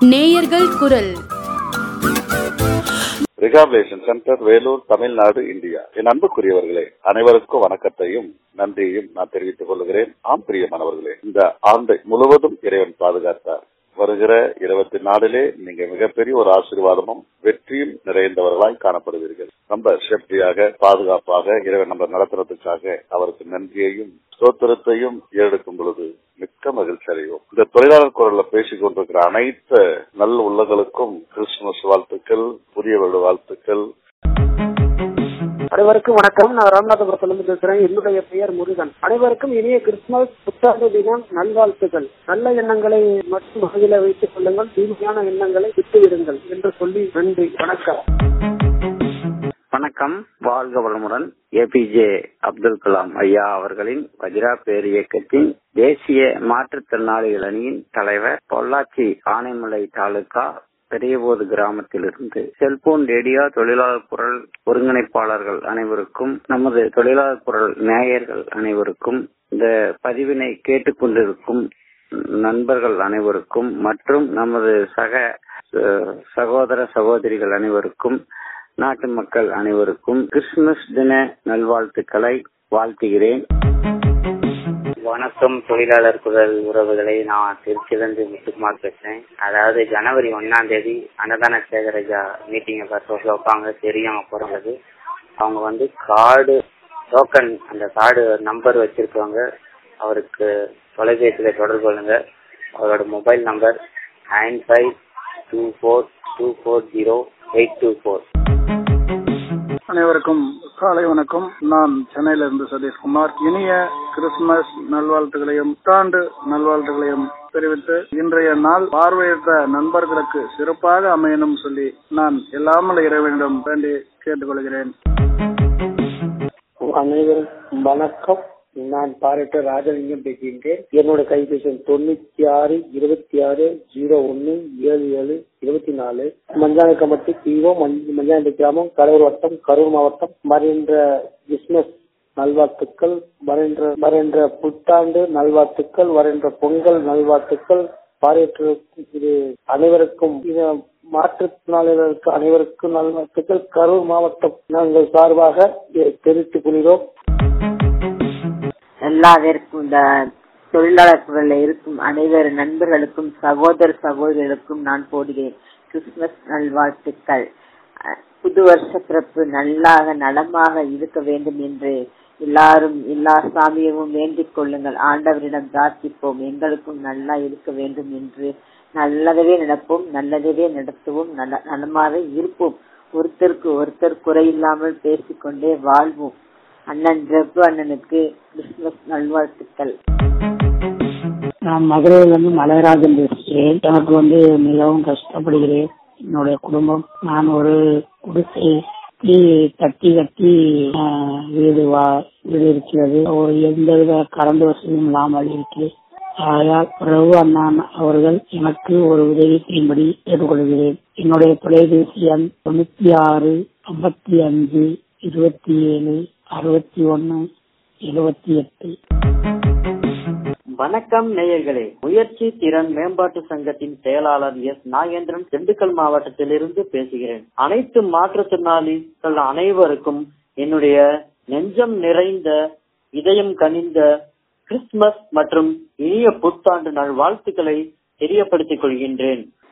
நேயர்கள் குரல் rehabilitation centre Vellore Tamil Nadu India என் அன்புக்குரியவர்களே அனைவருக்கும் வணக்கத்தையும் நன்றியையும் நான் தெரிவித்துக் கொள்கிறேன் ஆம் பிரியமானவர்களே இந்த ஆண்டு முழுவதும் இறைவன் பாதுகாத்தார் வருகிற இருபத்தி நாலிலே நீங்க மிகப்பெரிய ஒரு ஆசீர்வாதமும் வெற்றியும் நிறைந்தவர்களாய் காணப்படுவீர்கள் ரொம்ப சேஃப்டியாக பாதுகாப்பாக இறைவன் நம்ம நடத்துறதுக்காக அவருக்கு நன்றியையும் ஸ்தோத்திரத்தையும் ஏறெடுக்கும் பொழுது மிக்க மகிழ்ச்சி அடைவோம் இந்த தொழிலாளர் குரல்ல பேசிக் கொண்டிருக்கிற அனைத்து நல்ல உள்ளங்களுக்கும் கிறிஸ்துமஸ் வாழ்த்துக்கள் புதிய வருட வாழ்த்துக்கள் அனைவருக்கும் வணக்கம் நான் ராமநாதபுரத்திலிருந்து பேசுறேன் என்னுடைய பெயர் முருகன் அனைவருக்கும் இனிய கிறிஸ்துமஸ் புத்தாண்டு தினம் நல்வாழ்த்துக்கள் நல்ல எண்ணங்களை மட்டும் மனதில வைத்துக் கொள்ளுங்கள் தீமையான எண்ணங்களை விட்டுவிடுங்கள் என்று சொல்லி நன்றி வணக்கம் வணக்கம் வாழ்க வளமுடன் ஏபிஜே அப்துல் கலாம் ஐயா அவர்களின் வஜ்ரா பேர் இயக்கத்தின் தேசிய மாற்றுத்திறனாளிகள் அணியின் தலைவர் பொள்ளாச்சி ஆனைமலை தாலுகா பெரியபோது கிராமத்திலிருந்து செல்போன் ரேடியோ தொழிலாளர் குரல் ஒருங்கிணைப்பாளர்கள் அனைவருக்கும் நமது தொழிலாளர் குரல் நேயர்கள் அனைவருக்கும் இந்த பதிவினை கேட்டுக்கொண்டிருக்கும் நண்பர்கள் அனைவருக்கும் மற்றும் நமது சக அஹ், சகோதர சகோதரிகள் அனைவருக்கும் நாட்டு மக்கள் அனைவருக்கும் கிறிஸ்துமஸ் தின நல்வாழ்த்துக்களை வாழ்த்துகிறேன் வணக்கம் தொழிலாளர் குரல் உறவுகளை நான் திருச்சியிலிருந்து முத்துக்குமார் பேசுறேன் அதாவது ஜனவரி ஒன்னாம் தேதி அன்னதான சேகரஜா மீட்டிங் வைப்பாங்க தெரியும் போறது அவங்க வந்து கார்டு டோக்கன் அந்த கார்டு நம்பர் வச்சிருக்கவங்க அவருக்கு தொலைபேசியில தொடர்பு கொள்ளுங்க அவரோட mobile number nine five two four two four zero eight two four அனைவருக்கும் காலை வணக்கம் நான் சென்னையில இருந்து சதீஷ்குமார் இனிய கிறிஸ்துமஸ் நல்வாழ்த்துகளையும் புத்தாண்டு நல்வாழ்த்துகளையும் தெரிவித்து இன்றைய நாள் பார்வையற்ற நண்பர்களுக்கு சிறப்பாக அமையணும் சொல்லி நான் எல்லாமல் இறைவனிடம் வேண்டி கேட்டுக்கொள்கிறேன் அனைவருக்கும் வணக்கம் நான் பாராட்ட ராஜலிங்கம் பேசுகின்றேன் என்னோட கைபேசி எண் தொண்ணூத்தி ஆறு இருபத்தி ஆறு ஜீரோ ஒன்னு ஏழு ஏழு இருபத்தி நாலு மஞ்சானை கமட்டி தீவோ மஞ்சானை கிராமம் கரூர் வட்டம் கரூர் மாவட்டம் மறைந்த கிறிஸ்துமஸ் நல்வாழ்த்துக்கள் வரைன்ற வரைன்ற புத்தாண்டு நல்வாழ்த்துக்கள் வரைன்ற பொங்கல் நல்வாழ்த்துக்கள் பாராட்டு இது அனைவருக்கும் இது மாற்றுத்திறனாளிகளுக்கு அனைவருக்கும் நல்வாழ்த்துக்கள் கரூர் மாவட்டம் நாங்கள் சார்பாக தெரிவித்துக் கொள்கிறோம் எல்லாவிற்கும் இந்த தொழிலாளர் குரலில் இருக்கும் அனைவரு நண்பர்களுக்கும் சகோதர சகோதரிகளுக்கும் நான் போடுகிறேன் கிறிஸ்துமஸ் நல்வாழ்த்துக்கள் அஹ், புது வருஷ பிறப்பு நல்லாக நலமாக இருக்க வேண்டும் என்று எல்லாரும் எல்லா சாமியவும் வேண்டிக் கொள்ளுங்கள் ஆண்டவரிடம் பிரார்த்திப்போம் எங்களுக்கும் நல்லா இருக்க வேண்டும் என்று நல்லதவே நடப்போம் நல்லதவே நடத்துவோம் நல்ல நலமாக இருப்போம் ஒருத்தருக்கு ஒருத்தர் குறையில்லாமல் பேசிக்கொண்டே வாழ்வோம் அண்ணன் ஜப்பு அண்ணனுக்கு கிறிஸ்துமஸ் நல்வாழ்த்துக்கள் நான் மதுரையிலிருந்து மலைராஜன் பேசுகிறேன் எனக்கு வந்து மிகவும் கஷ்டப்படுகிறேன் என்னுடைய குடும்பம் நான் ஒரு குடிசை தீ தட்டி கட்டி ஆஹ், வீடு வா வீடு இருக்கிறது ஒரு எந்தவித கரண்ட் வசதியும் இல்லாமல் இருக்கிறேன் ஆகையால் பிரபு அண்ணான் அவர்கள் எனக்கு ஒரு உதவி செய்யும்படி கேட்டுக்கொள்கிறேன் என்னுடைய தொலைபேசி எண் தொண்ணூத்தி ஆறு ஐம்பத்தி அஞ்சு இருபத்தி ஏழு அறுபத்தி ஒன்னு எழுபத்தி எட்டு வணக்கம் நேயர்களே முயற்சி திறன் மேம்பாட்டு சங்கத்தின் செயலாளர் எஸ் நாகேந்திரன் திண்டுக்கல் மாவட்டத்திலிருந்து பேசுகிறேன் அனைத்து மாற்றுத்திறனாளிகள் அனைவருக்கும் என்னுடைய நெஞ்சம் நிறைந்த இதயம் கனிந்த கிறிஸ்துமஸ் மற்றும் இனிய புத்தாண்டு நாள் வாழ்த்துக்களை தெரியப்படுத்திக் கொள்கின்றேன்